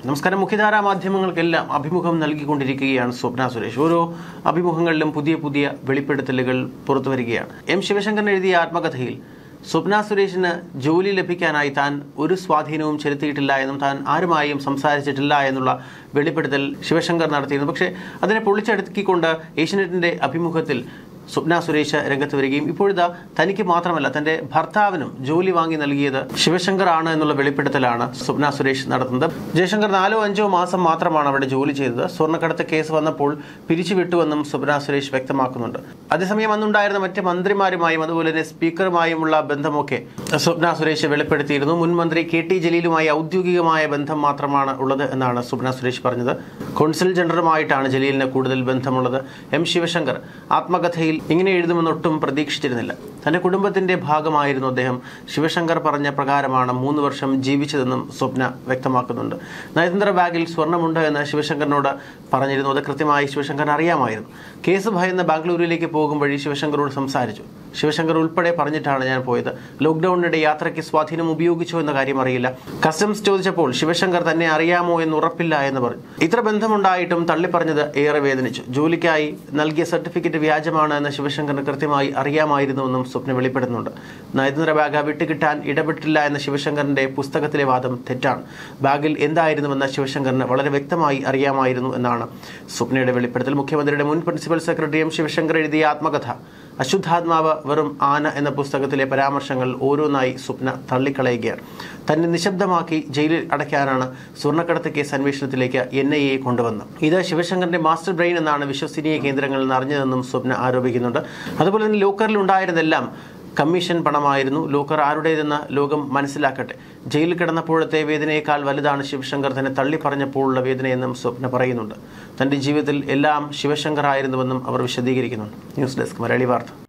നമസ്കാരം മുഖ്യധാരാ മാധ്യമങ്ങൾക്കെല്ലാം അഭിമുഖം നൽകിക്കൊണ്ടിരിക്കുകയാണ് സ്വപ്ന സുരേഷ് ഓരോ അഭിമുഖങ്ങളിലും പുതിയ പുതിയ വെളിപ്പെടുത്തലുകൾ പുറത്തു വരികയാണ് എം ശിവശങ്കരൻ എഴുതിയ ആത്മകഥയിൽ സ്വപ്ന സുരേഷിന് ജോലി ലഭിക്കാനായി താൻ ഒരു സ്വാധീനവും ചെലുത്തിയിട്ടില്ല എന്നും താൻ ആരുമായും സംസാരിച്ചിട്ടില്ല എന്നുള്ള വെളിപ്പെടുത്തൽ ശിവശങ്കർ നടത്തിയിരുന്നു പക്ഷേ അതിനെ പൊളിച്ചടുക്കിക്കൊണ്ട് ഏഷ്യനെറ്റിന്റെ അഭിമുഖത്തിൽ സ്വപ്ന സുരേഷ് രംഗത്ത് വരികയും ഇപ്പോഴിതാ തനിക്ക് മാത്രമല്ല തന്റെ ഭർത്താവിനും ജോലി വാങ്ങി നൽകിയത് ശിവശങ്കർ ആണ് എന്നുള്ള വെളിപ്പെടുത്തലാണ് സ്വപ്ന സുരേഷ് നടത്തുന്നത് ജയശങ്കർ നാലോ അഞ്ചോ മാസം മാത്രമാണ് അവിടെ ജോലി ചെയ്തത് സ്വർണ്ണക്കടത്ത് കേസ് വന്നപ്പോൾ പിരിച്ചുവിട്ടുവെന്നും സ്വപ്ന സുരേഷ് വ്യക്തമാക്കുന്നുണ്ട് അതേസമയം അന്നുണ്ടായിരുന്ന മറ്റ് മന്ത്രിമാരുമായും അതുപോലെ തന്നെ സ്പീക്കറുമായുമുള്ള ബന്ധമൊക്കെ സ്വപ്ന സുരേഷ് വെളിപ്പെടുത്തിയിരുന്നു മുൻ മന്ത്രി കെ ടി ജലീലുമായി ഔദ്യോഗികമായ ബന്ധം മാത്രമാണ് ഉള്ളത് എന്നാണ് സ്വപ്ന സുരേഷ് പറഞ്ഞത് കോൺസൽ ജനറലുമായിട്ടാണ് ജലീലിന് കൂടുതൽ ബന്ധമുള്ളത് എം ശിവശങ്കർ ആത്മകഥയിൽ ഇങ്ങനെ എഴുതുമെന്നൊട്ടും പ്രതീക്ഷിച്ചിരുന്നില്ല തന്റെ കുടുംബത്തിന്റെ ഭാഗമായിരുന്നു അദ്ദേഹം ശിവശങ്കർ പറഞ്ഞ പ്രകാരമാണ് മൂന്ന് വർഷം ജീവിച്ചതെന്നും സ്വപ്ന വ്യക്തമാക്കുന്നുണ്ട് നയതന്ത്ര ബാഗിൽ സ്വർണ്ണമുണ്ട് എന്ന് ശിവശങ്കറിനോട് പറഞ്ഞിരുന്നു അത് കൃത്യമായി ശിവശങ്കറിന് അറിയാമായിരുന്നു കേസ് ഭയന്ന് ബാംഗ്ലൂരിലേക്ക് പോകും വഴി ശിവശങ്കറോട് സംസാരിച്ചു ശിവശങ്കർ ഉൾപ്പെടെ പറഞ്ഞിട്ടാണ് ഞാൻ പോയത് ലോക്ക്ഡൌണിനിടെ യാത്രയ്ക്ക് സ്വാധീനം ഉപയോഗിച്ചോ എന്ന കാര്യം അറിയില്ല കസ്റ്റംസ് ചോദിച്ചപ്പോൾ ശിവശങ്കർ തന്നെ അറിയാമോ എന്ന് ഉറപ്പില്ല എന്ന് പറഞ്ഞു ഇത്ര ബന്ധമുണ്ടായിട്ടും തള്ളിപ്പറഞ്ഞത് ഏറെ വേദനിച്ചു ജോലിക്കായി നൽകിയ സർട്ടിഫിക്കറ്റ് വ്യാജമാണ് എന്ന് ശിവശങ്കറിന് കൃത്യമായി അറിയാമായിരുന്നുവെന്നും സ്വപ്ന വെളിപ്പെടുന്നുണ്ട് നയതന്ത്ര ബാഗ് വിട്ടുകിട്ടാൻ ഇടപെട്ടില്ല എന്ന ശിവശങ്കറിന്റെ പുസ്തകത്തിലെ വാദം തെറ്റാണ് ബാഗിൽ എന്തായിരുന്നുവെന്ന് ശിവശങ്കറിന് വളരെ വ്യക്തമായി അറിയാമായിരുന്നു എന്നാണ് സ്വപ്നയുടെ വെളിപ്പെടുത്തൽ മുഖ്യമന്ത്രിയുടെ മുൻ പ്രിൻസിപ്പൽ സെക്രട്ടറി എം ശിവശങ്കർ എഴുതിയ ആത്മകഥ അശുദ്ധാത്മാവ് വെറും ആന എന്ന പുസ്തകത്തിലെ പരാമർശങ്ങൾ ഓരോന്നായി സ്വപ്ന തള്ളിക്കളയുകയാണ് തന്നെ നിശബ്ദമാക്കി ജയിലിൽ അടയ്ക്കാനാണ് സ്വർണ്ണക്കടത്ത് കേസ് അന്വേഷണത്തിലേക്ക് എൻ ഐ എ കൊണ്ടുവന്നത് ഇത് ശിവശങ്കറിന്റെ മാസ്റ്റർ ബ്രെയിൻ എന്നാണ് വിശ്വസനീയ കേന്ദ്രങ്ങളിൽ നിന്ന് അറിഞ്ഞതെന്നും സ്വപ്ന ആരോപിക്കുന്നുണ്ട് അതുപോലെ തന്നെ ലോക്കറിൽ ഉണ്ടായിരുന്നെല്ലാം കമ്മീഷൻ പണമായിരുന്നു ലോക്കർ ആരുടേതെന്ന് ലോകം മനസ്സിലാക്കട്ടെ ജയിലിൽ കിടന്നപ്പോഴത്തെ വേദനയേക്കാൾ വലുതാണ് ശിവശങ്കർ തന്നെ തള്ളി പറഞ്ഞപ്പോഴുള്ള വേദനയെന്നും സ്വപ്ന പറയുന്നുണ്ട് തന്റെ ജീവിതത്തിൽ എല്ലാം ശിവശങ്കർ ആയിരുന്നുവെന്നും അവർ വിശദീകരിക്കുന്നുണ്ട് ന്യൂസ് ഡെസ്ക് മലയാളി വാർത്ത